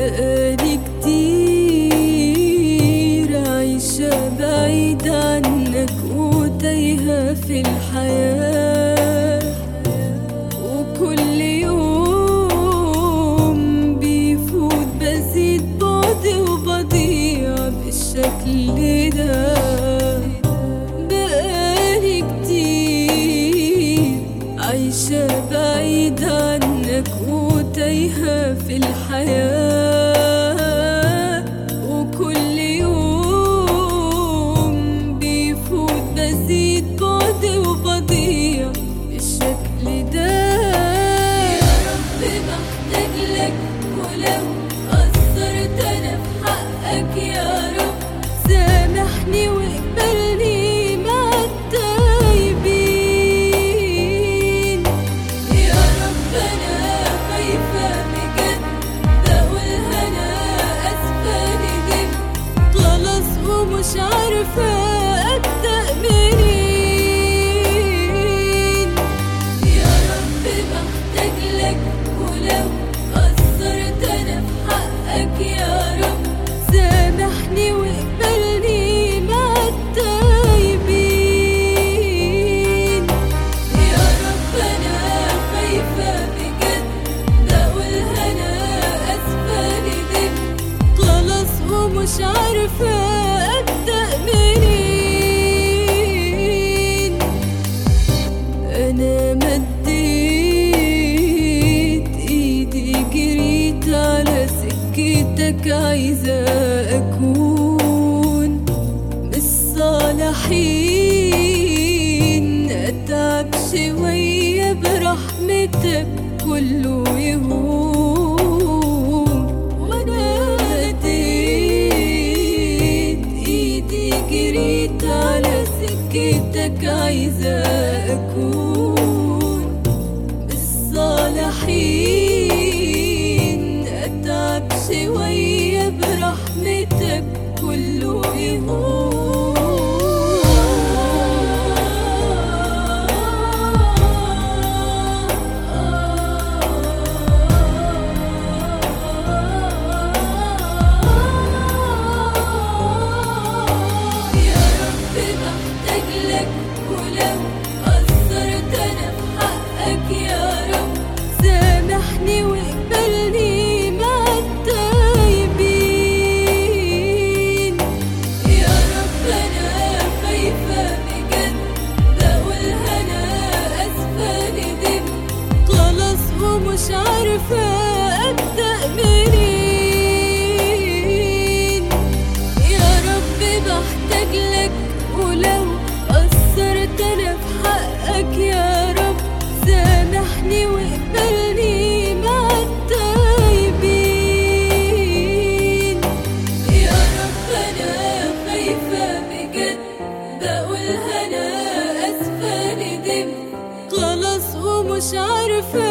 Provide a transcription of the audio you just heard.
بقالي كتير عايشة بعيد عنك وتايهة في الحياة وكل يوم بيفوت بزيد بعد وبضيع بالشكل ده بقالي كتير عايشة بعيد عنك وتايهة في الحياة وكل يوم بيفوت بزيد بعد وبضيع بالشكل ده يا رب بحتاج لك ولو قصرت انا في حقك يا رب سامحني واقبلني مع التايبين يا رب انا خايفة بجد اقولها انا اسفة ندم خلاص ومش عارفة ابدأ منين يا رب بحتاج لك ولو قصرت انا في حقك يا رب سامحني واقبلني مع التايبين يا رب انا خايفة بجد اقولها انا اسفة ندم خلاص ومش عارفة ابدأ منين انا مديت ايدي جريت على سكتك عايزة اكون بالصالحين اتعب شوية برحمتك كله يهون وانا مديت ايدي جريت على سكتك عايزة اكون بالصالحين اتعب شوية برحمتك كله يهون يا رب بحتاج لك ولو قصرت انا في حقك يا رب سامحني واقبلني مع التايبين يا رب انا خايفة بجد اقولها انا اسفة ندم خلاص ومش عارفة ابدأ منين يا رب بحتاج لك ولو قصرت انا في حقك يا رب سامحني واقبلني مع التايبين يا رب انا خايفة بجد بقولها انا اسفة ندم خلاص ومش عارفة